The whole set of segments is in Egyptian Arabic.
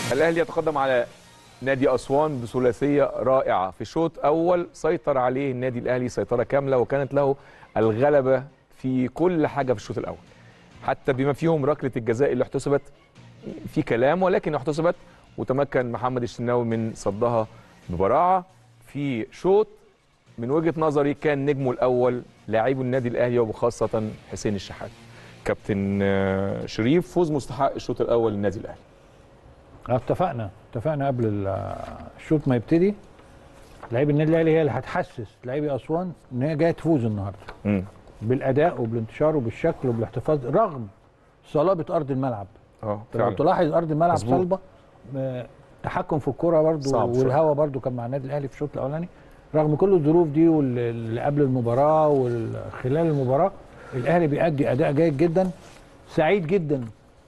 الاهلي يتقدم على نادي اسوان بثلاثيه رائعه في شوط اول سيطر عليه النادي الاهلي سيطره كامله وكانت له الغلبه في كل حاجه في الشوط الاول حتى بما فيهم ركله الجزاء اللي احتسبت في كلام ولكن احتسبت وتمكن محمد الشناوي من صدها ببراعه في شوط من وجهه نظري كان نجمه الاول لاعبو النادي الاهلي وبخاصه حسين الشحات كابتن آه، شريف فوز مستحق الشوط الاول للنادي الاهلي اتفقنا اتفقنا قبل ال- الشوط ما يبتدي لعيب النادي الاهلي هي اللي هتحسس لاعبي اسوان ان هي جايه تفوز النهارده مم. بالاداء وبالانتشار وبالشكل وبالاحتفاظ رغم صلابه ارض الملعب اه لو فعلا تلاحظ ارض الملعب مظبوط. صلبه آه، تحكم في الكره برضو صعب شوية. والهوا برضو كان مع النادي الاهلي في الشوط الاولاني رغم كل الظروف دي واللي قبل المباراه وخلال المباراه الاهلي بيأدي اداء جيد جدا سعيد جدا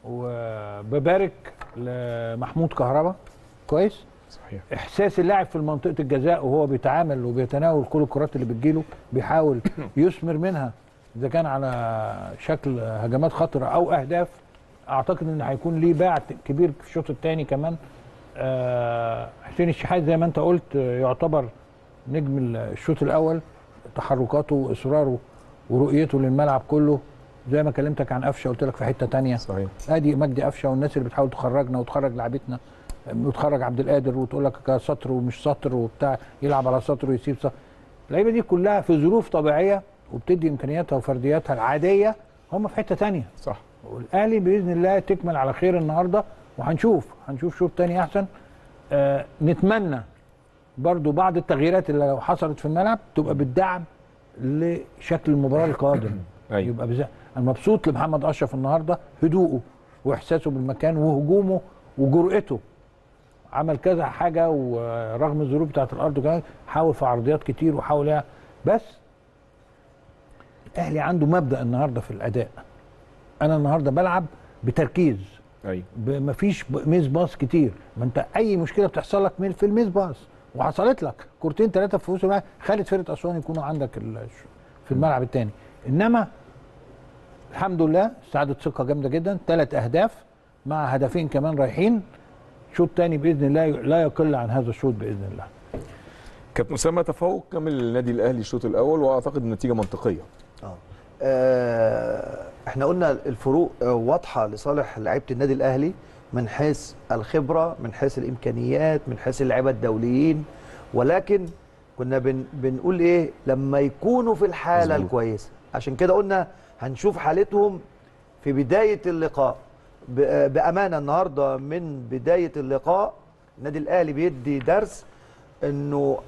وببارك لمحمود كهربا كويس صحيح احساس اللاعب في منطقه الجزاء وهو بيتعامل وبيتناول كل الكرات اللي بتجيله بيحاول يثمر منها اذا كان على شكل هجمات خطره او اهداف اعتقد ان هيكون ليه باع كبير في الشوط الثاني كمان آه، حسين الشحات زي ما انت قلت آه، يعتبر نجم الشوط الاول تحركاته واصراره ورؤيته للملعب كله زي ما كلمتك عن قفشه قلت لك في حته تانية صحيح ادي مجدي قفشه والناس اللي بتحاول تخرجنا وتخرج لعبتنا وتخرج عبد القادر وتقول لك سطر ومش سطر وبتاع يلعب على سطر ويسيب سطر اللعيبه دي كلها في ظروف طبيعيه وبتدي امكانياتها وفردياتها العاديه هم في حته تانية صح والاهلي باذن الله تكمل على خير النهارده وهنشوف هنشوف شوط تاني احسن آه نتمنى برضو بعض التغييرات اللي لو حصلت في الملعب تبقى بالدعم لشكل المباراه القادم أيوة. يبقى بزا... انا مبسوط لمحمد اشرف النهارده هدوءه واحساسه بالمكان وهجومه وجرأته عمل كذا حاجه ورغم الظروف بتاعت الارض كمان حاول في عرضيات كتير وحاول يع- بس الاهلي عنده مبدا النهارده في الاداء انا النهارده بلعب بتركيز ايوه ب- مفيش ب- ميس باص كتير ما انت اي مشكله بتحصل لك من في الميس باص وحصلت لك كورتين ثلاثه في وسط الملعب خلت فرقه اسوان يكونوا عندك ال- في الملعب الثاني انما الحمد لله استعادت ثقه جامده جدا ثلاث اهداف مع هدفين كمان رايحين شوط تاني باذن الله لا يقل عن هذا الشوط باذن الله كابتن اسامه تفوق كامل النادي الاهلي الشوط الاول واعتقد النتيجه منطقيه اه آه، احنا قلنا الفروق آه، واضحه لصالح لعيبه النادي الاهلي من حيث الخبره من حيث الامكانيات من حيث اللعيبه الدوليين ولكن كنا بن بنقول ايه لما يكونوا في الحاله مظبوط. الكويسه عشان كده قلنا هنشوف حالتهم في بدايه اللقاء ب- آه، بامانه النهارده من بدايه اللقاء النادي الاهلي بيدي درس انه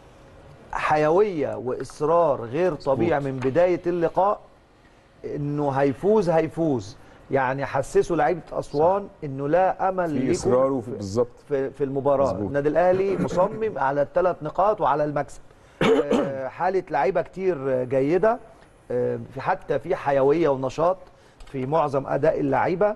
حيويه واصرار غير طبيعي من بدايه اللقاء انه هيفوز هيفوز يعني حسسوا لعيبه اسوان انه لا امل في ليكم اصرار وفي- بالظبط في, في المباراه مظبوط. النادي الاهلي مصمم على الثلاث نقاط وعلى المكسب آه، حاله لعيبه كتير جيده آه، في حتى في حيويه ونشاط في معظم اداء اللعيبه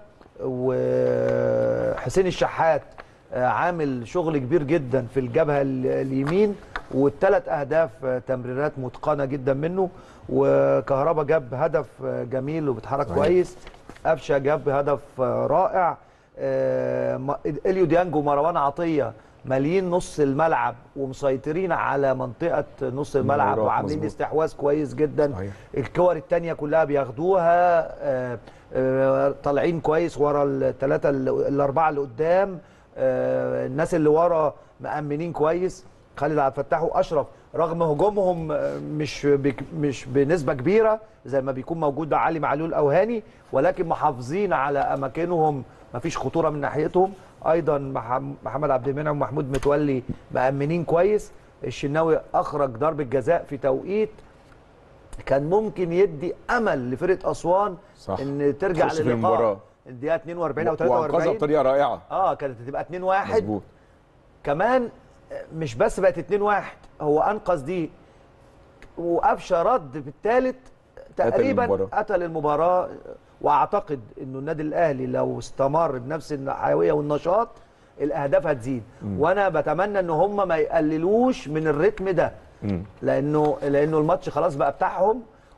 وحسين الشحات آه، عامل شغل كبير جدا في الجبهه ال- اليمين والثلاث اهداف آه، تمريرات متقنه جدا منه وكهربا جاب هدف آه، جميل وبيتحرك صحيح. كويس قفشه جاب هدف آه، رائع آه، ما- اليو ديانج ومروان عطيه ماليين نص الملعب ومسيطرين على منطقه نص الملعب مهارات، وعاملين مظبوط. استحواذ كويس جدا صحيح. الكور التانية كلها بياخدوها آه، آه، طالعين كويس ورا الثلاثه الاربعه اللي قدام آه، الناس اللي ورا مأمنين كويس خالد عبد الفتاح واشرف رغم هجومهم آه، مش بك مش بنسبه كبيره زي ما بيكون موجود علي معلول او هاني ولكن محافظين على اماكنهم مفيش خطوره من ناحيتهم ايضا مح- محمد عبد المنعم ومحمود متولي مأمنين كويس الشناوي اخرج ضربه جزاء في توقيت كان ممكن يدي امل لفرقه اسوان صح. ان ترجع تخش في المباراة. للقاء الدقيقه 42 او وانقذها 43 بطريقه رائعه اه كانت هتبقى 2 1 مظبوط كمان مش بس بقت 2 1 هو انقذ دي وقفشه رد في الثالث تقريبا المباراة. قتل المباراه واعتقد انه النادي الاهلي لو استمر بنفس الحيويه والنشاط الاهداف هتزيد وانا بتمنى ان هم ما يقللوش من الريتم ده مم. لانه لانه الماتش خلاص بقى بتاعهم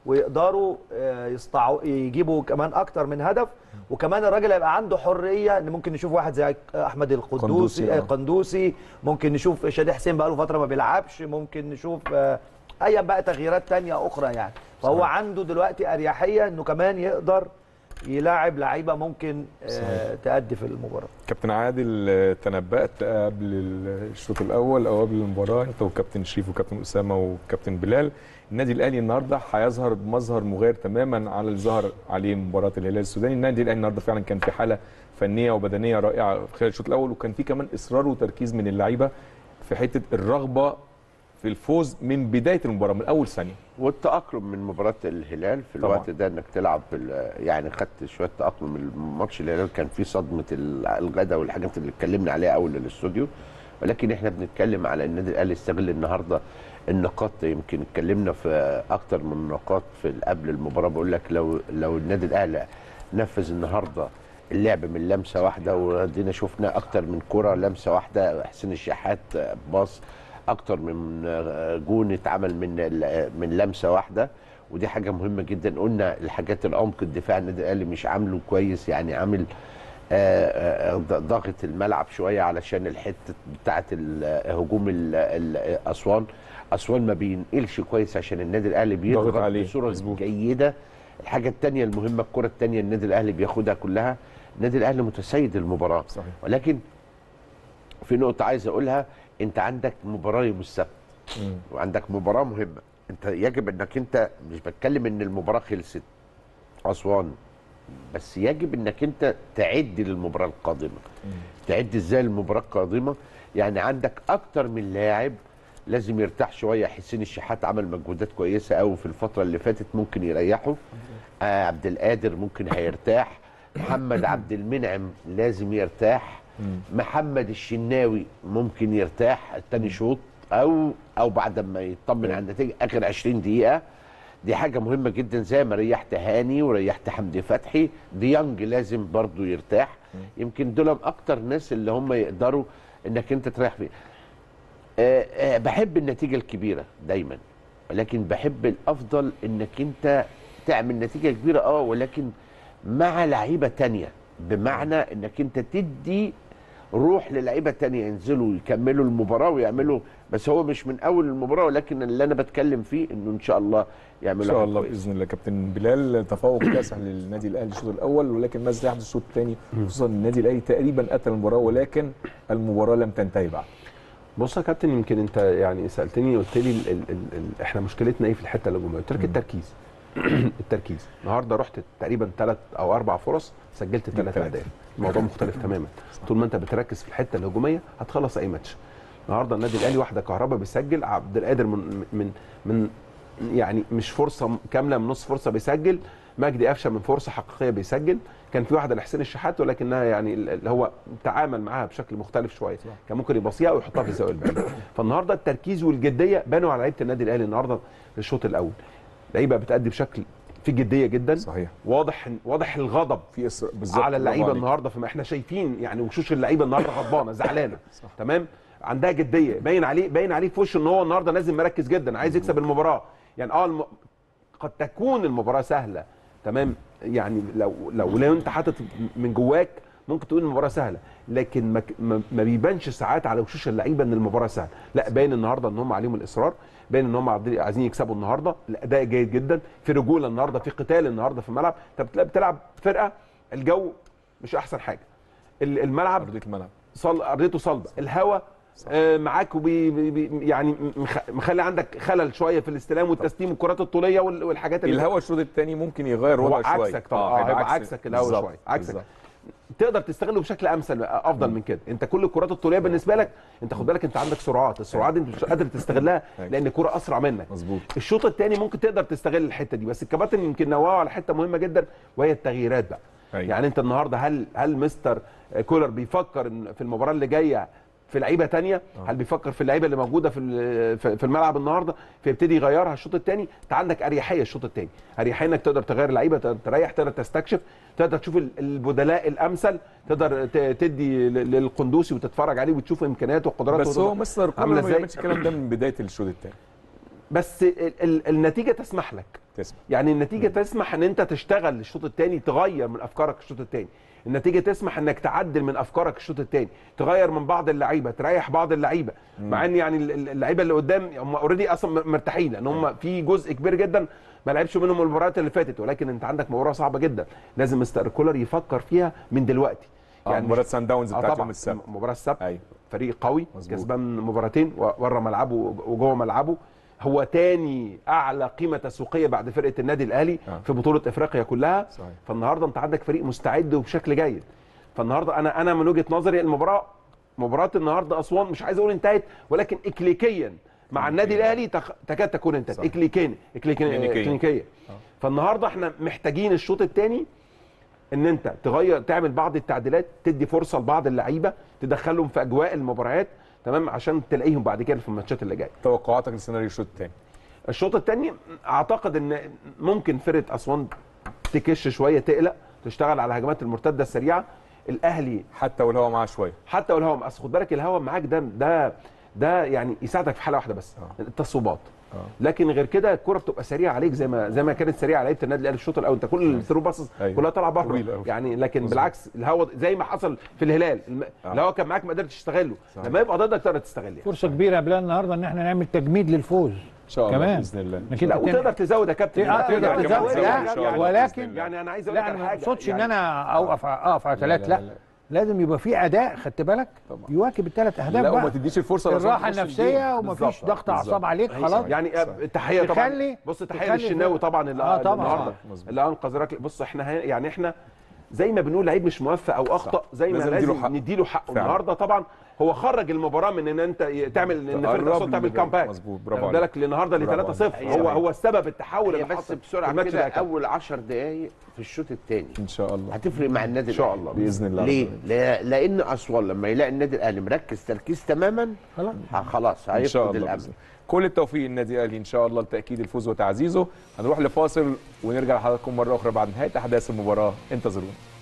ويقدروا آه، يسطعوا يجيبوا كمان اكتر من هدف وكمان الراجل هيبقى عنده حريه ان ممكن نشوف واحد زي احمد قندوسي، القدوسي آه. آه، قندوسي ممكن نشوف شادي حسين بقاله فتره ما بيلعبش ممكن نشوف آه، اي بقى تغييرات تانية اخرى يعني فهو صحيح. عنده دلوقتي اريحيه انه كمان يقدر يلاعب لعيبه ممكن آه، تأدي في المباراه كابتن عادل آه، تنبأت قبل الشوط الاول او قبل المباراه انت وكابتن شريف وكابتن اسامه وكابتن بلال النادي الاهلي النهارده هيظهر بمظهر مغاير تماما على اللي ظهر عليه مباراه الهلال السوداني النادي الاهلي النهارده فعلا كان في حاله فنيه وبدنيه رائعه خلال الشوط الاول وكان في كمان اصرار وتركيز من اللعيبه في حته الرغبه في الفوز من بدايه المباراه من اول ثانيه والتأقلم من مباراة الهلال في طبعاً. الوقت ده انك تلعب في ال- يعني خدت شوية تأقلم من ماتش الهلال كان فيه صدمة ال- الغدا والحاجات اللي اتكلمنا عليها اول الاستوديو ولكن احنا بنتكلم على ان النادي الاهلي استغل النهارده النقاط يمكن اتكلمنا في اكتر من نقاط في قبل المباراة بقول لك لو لو النادي الاهلي نفذ النهارده اللعب من لمسه واحده ودينا شفنا اكتر من كره لمسه واحده حسين الشحات باص اكتر من جون اتعمل من من لمسه واحده ودي حاجه مهمه جدا قلنا الحاجات العمق الدفاع النادي الاهلي مش عامله كويس يعني عامل آه، آه، ضاغط الملعب شويه علشان الحته بتاعه ال- هجوم ال- ال- اسوان اسوان ما بينقلش كويس عشان النادي الاهلي ضاغط بيضغط عليه، بصوره مظبوط. جيده الحاجه الثانيه المهمه الكره الثانيه النادي الاهلي بياخدها كلها النادي الاهلي متسيد المباراه صحيح ولكن في نقطه عايز اقولها انت عندك مباراه يوم السبت مم. وعندك مباراه مهمه انت يجب انك انت مش بتكلم ان المباراه خلصت اسوان بس يجب انك انت تعد للمباراه القادمه تعد ازاي للمباراه القادمه يعني عندك اكتر من لاعب لازم يرتاح شويه حسين الشحات عمل مجهودات كويسه قوي في الفتره اللي فاتت ممكن يريحه آه عبد القادر ممكن هيرتاح محمد عبد المنعم لازم يرتاح محمد الشناوي ممكن يرتاح التاني شوط او او بعد ما يطمن على النتيجه اخر 20 دقيقه دي حاجه مهمه جدا زي ما ريحت هاني وريحت حمدي فتحي ديانج لازم برضو يرتاح يمكن دول اكتر ناس اللي هم يقدروا انك انت تريح فيه آه، آه، بحب النتيجه الكبيره دايما ولكن بحب الافضل انك انت تعمل نتيجه كبيره اه ولكن مع لعيبه تانية بمعنى انك انت تدي روح للعيبه تانية ينزلوا يكملوا المباراه ويعملوا بس هو مش من اول المباراه ولكن اللي انا بتكلم فيه انه ان شاء الله ان يعملوا شاء حاجة الله كويسة. باذن الله كابتن بلال تفوق كاسح للنادي الاهلي الشوط الاول ولكن ماذا يحدث الشوط الثاني خصوصا إن النادي الاهلي تقريبا قتل المباراه ولكن المباراه لم تنتهي بعد بص يا كابتن يمكن انت يعني سالتني قلت لي ال ال ال ال احنا مشكلتنا ايه في الحته الهجوميه؟ قلت لك التركيز التركيز النهارده رحت تقريبا ثلاث او اربع فرص سجلت ثلاث ثلاثة. اهداف الموضوع مختلف تماما طول ما انت بتركز في الحته الهجوميه هتخلص اي ماتش النهارده النادي الاهلي واحده كهربا بيسجل عبد القادر من من من يعني مش فرصه كامله من نص فرصه بيسجل مجدي قفشه من فرصه حقيقيه بيسجل كان في واحده لحسين الشحات ولكنها يعني اللي هو تعامل معاها بشكل مختلف شويه كان ممكن يبصيها او يحطها في الزاويه البعيده فالنهارده التركيز والجديه بانوا على لعيبه النادي الاهلي النهارده في الشوط الاول لعيبه بتأدي بشكل في جديه جدا صحيح واضح واضح الغضب في إصرار بالظبط على اللعيبه برافو عليك. النهارده فما احنا شايفين يعني وشوش اللعيبه النهارده غضبانه زعلانه تمام عندها جديه باين عليه باين عليه في وشه ان هو النهارده نازل مركز جدا عايز يكسب المباراه يعني اه الم... قد تكون المباراه سهله تمام يعني لو لو لو انت حاطط من جواك ممكن تقول المباراه سهله لكن ما, ما, ما بيبانش ساعات على وشوش اللعيبه ان المباراه سهله لا باين النهارده ان هم عليهم الاصرار باين ان هم عايزين- عايزين يكسبوا النهارده الاداء جيد جدا في رجوله النهارده في قتال النهارده في الملعب انت بتلاقي- بتلعب فرقه الجو مش احسن حاجه ال- الملعب ارضيه الملعب صل... ارضيته صلبه الهواء آه معاك وبي بي بي- يعني مخ... مخلي عندك خلل شويه في الاستلام والتسليم والكرات الطوليه وال... والحاجات اللي الهوا الشوط الثاني ممكن يغير هو وضع شويه عكسك طبعا هيبقى هيبقى عكسك الهوا بالظبط، شويه عكسك بالظبط. تقدر تستغله بشكل امثل افضل من كده انت كل الكرات الطوليه بالنسبه لك انت خد بالك انت عندك سرعات السرعات دي انت مش قادر تستغلها أيوة. لان الكره اسرع منك مظبوط الشوط الثاني ممكن تقدر تستغل الحته دي بس الكباتن يمكن نوعوا على حته مهمه جدا وهي التغييرات بقى أيوة. يعني انت النهارده هل هل مستر كولر بيفكر إن في المباراه اللي جايه في لعيبه تانية هل بيفكر في اللعيبه اللي موجوده في ال- في في الملعب النهارده فيبتدي يغيرها الشوط الثاني انت عندك اريحيه الشوط الثاني اريحيه انك تقدر تغير لعيبه تقدر تريح تقدر تستكشف تقدر تشوف ال- البدلاء الامثل تقدر ت- تدي ل- للقندوسي وتتفرج عليه وتشوف امكانياته وقدراته بس هو مستر كولر عاملة ما إزاي؟ بيعملش الكلام ده من بدايه الشوط الثاني بس ال ال النتيجه تسمح لك تسمع يعني النتيجه تسمح ان انت تشتغل الشوط الثاني تغير من افكارك الشوط الثاني النتيجه تسمح انك تعدل من افكارك الشوط الثاني تغير من بعض اللعيبه تريح بعض اللعيبه مع ان يعني ال- ال- اللعيبه اللي قدام هم اوريدي اصلا م- مرتاحين لان هم في جزء كبير جدا ما لعبش منهم المباريات اللي فاتت ولكن انت عندك مباراه صعبه جدا لازم مستر كولر يفكر فيها من دلوقتي يعني مباراه سان داونز آه بتاعت طبعا يوم السبت مباراه السبت ايوه فريق قوي مظبوط. كسبان مباراتين ورا ملعبه وجوه ملعبه هو تاني اعلى قيمه تسويقيه بعد فرقه النادي الاهلي آه. في بطوله افريقيا كلها صحيح. فالنهارده انت عندك فريق مستعد وبشكل جيد فالنهارده انا انا من وجهه نظري المباراه مباراه النهارده اسوان مش عايز اقول انتهت ولكن اكليكيا مع النادي الاهلي تخ... تكاد تكون انتهت صحيح. اكليكيا اكليكيا كلينيكيا. كلينيكيه فالنهارده احنا محتاجين الشوط الثاني ان انت تغير تعمل بعض التعديلات تدي فرصه لبعض اللعيبه تدخلهم في اجواء المباريات تمام عشان تلاقيهم بعد كده في الماتشات اللي جايه توقعاتك لسيناريو الشوط الثاني الشوط الثاني اعتقد ان ممكن فرقه اسوان تكش شويه تقلق تشتغل على الهجمات المرتده السريعه الاهلي حتى والهوا معاه شويه حتى والهوا اصل خد بالك الهوا معاك ده ده ده يعني يساعدك في حاله واحده بس آه. التصويبات آه. لكن غير كده الكره بتبقى سريعه عليك زي ما زي ما كانت سريعه على لعيبه النادي الاهلي الشوط الاول انت كل الثرو باسز أيوة. كلها طالعه بره طويلة أوي. يعني لكن مظبوط. بالعكس الهوا زي ما حصل في الهلال الم... آه. الهوا كان معاك ما قدرتش تستغله صحيح. لما يبقى ضدك تقدر تستغل يعني. فرصه كبيره يا بلال النهارده ان احنا نعمل تجميد للفوز ان شاء الله كمان باذن الله انك لا انت وتقدر تقدر تزود يا كابتن اه تقدر يعني تزود كمان لا إن شاء الله ولكن بإذن الله. يعني انا عايز اقول لا لك على انا ما حاجه اقصدش ان يعني انا اوقف اقف على ثلاث لا، لا, لا، لا. لازم يبقى في اداء خدت بالك طبعا. يواكب الثلاث اهداف لا وما بقى تديش الفرصه لأسوان الراحه تخش الجيم. النفسيه ومفيش بالظبط. ضغط اعصاب بالظبط. عليك أي خلاص صحيح. يعني آه، تحيه طبعا تخلي- بص تحيه تخلي للشناوي في- طبعا اللي آه، طبعا. النهارده مظبوط. اللي انقذ ركله بص احنا هي- يعني احنا زي ما بنقول لعيب مش موفق او اخطا زي ما لازم لازم, نديله حقه. نديله حقه فعلا. النهارده طبعا هو خرج المباراه من ان انت ي- تعمل ان فرقه تقرب اسوان تعمل من- كامباك مظبوط، برافو خد عليك. بالك النهارده ل برافو 3 0 عليك. هو صحيح. هو السبب التحول هي اللي بس حصل في بسرعه الماتش كده ده كان. اول 10 دقائق في الشوط الثاني ان شاء الله هتفرق مع النادي ان شاء الأهلي. الله باذن الله ليه؟ لا- لان اسوان لما يلاقي النادي الاهلي مركز تركيز تماما خلاص ه- خلاص ان شاء هيفقد الله الامل بإذن الله. كل التوفيق للنادي الاهلي ان شاء الله لتاكيد الفوز وتعزيزه هنروح لفاصل ونرجع لحضراتكم مره اخرى بعد نهايه احداث المباراه انتظرونا